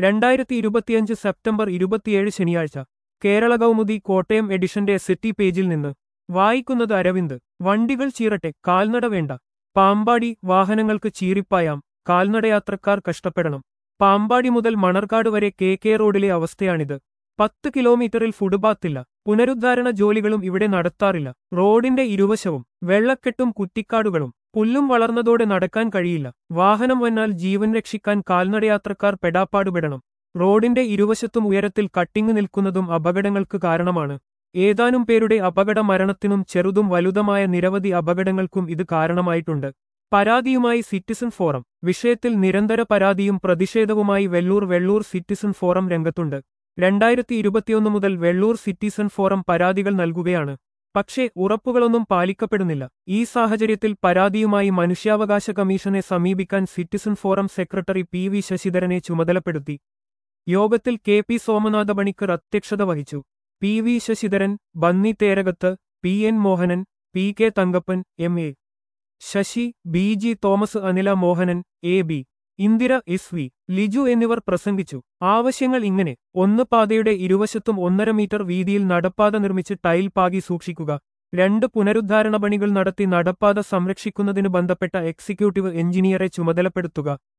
രണ്ടായിരത്തി ഇരുപത്തിയഞ്ച് സെപ്റ്റംബർ ഇരുപത്തിയേഴ് ശനിയാഴ്ച കേരള കൗമുദി കോട്ടയം എഡിഷന്റെ സിറ്റി പേജിൽ നിന്ന് വായിക്കുന്നത് അരവിന്ദ് വണ്ടികൾ ചീറട്ടെ കാൽനട വേണ്ട പാമ്പാടി വാഹനങ്ങൾക്ക് ചീറിപ്പായാം കാൽനടയാത്രക്കാർ കഷ്ടപ്പെടണം പാമ്പാടി മുതൽ മണർക്കാട് വരെ കെ കെ റോഡിലെ അവസ്ഥയാണിത് പത്ത് കിലോമീറ്ററിൽ ഫുട്പാത്തില്ല പുനരുദ്ധാരണ ജോലികളും ഇവിടെ നടത്താറില്ല റോഡിന്റെ ഇരുവശവും വെള്ളക്കെട്ടും കുറ്റിക്കാടുകളും പുല്ലും വളർന്നതോടെ നടക്കാൻ കഴിയില്ല വാഹനം വന്നാൽ ജീവൻ രക്ഷിക്കാൻ കാൽനടയാത്രക്കാർ പെടാപ്പാടുപെടണം റോഡിന്റെ ഇരുവശത്തും ഉയരത്തിൽ കട്ടിങ് നിൽക്കുന്നതും അപകടങ്ങൾക്ക് കാരണമാണ് ഏതാനും പേരുടെ അപകട മരണത്തിനും ചെറുതും വലുതുമായ നിരവധി അപകടങ്ങൾക്കും ഇത് കാരണമായിട്ടുണ്ട് പരാതിയുമായി സിറ്റിസൺ ഫോറം വിഷയത്തിൽ നിരന്തര പരാതിയും പ്രതിഷേധവുമായി വെള്ളൂർ വെള്ളൂർ സിറ്റിസൺ ഫോറം രംഗത്തുണ്ട് രണ്ടായിരത്തി ഇരുപത്തിയൊന്ന് മുതൽ വെള്ളൂർ സിറ്റിസൺ ഫോറം പരാതികൾ നൽകുകയാണ് പക്ഷേ ഉറപ്പുകളൊന്നും പാലിക്കപ്പെടുന്നില്ല ഈ സാഹചര്യത്തിൽ പരാതിയുമായി മനുഷ്യാവകാശ കമ്മീഷനെ സമീപിക്കാൻ citizen forum secretary P V ശശിധരനെ ചുമതലപ്പെടുത്തി യോഗത്തിൽ കെ പി സോമനാഥ പണിക്കർ അധ്യക്ഷത വഹിച്ചു P V Sasidharan Benny Therakath P N Mohanan P K Thankappan M A Sasi B G Thomas Anila Mohanan A B Indira S V Liju എന്നിവർ പ്രസംഗിച്ചു ആവശ്യങ്ങൾ ഇങ്ങനെ ഒന്ന് പാതയുടെ ഇരുവശത്തും ഒന്നര മീറ്റർ വീതിയിൽ നടപ്പാത നിർമ്മിച്ച് ടൈൽ പാകി സൂക്ഷിക്കുക രണ്ട് പുനരുദ്ധാരണ പണികൾ നടത്തി നടപ്പാത സംരക്ഷിക്കുന്നതിന് ബന്ധപ്പെട്ട എക്സിക്യൂട്ടീവ് എഞ്ചിനീയറെ ചുമതലപ്പെടുത്തുക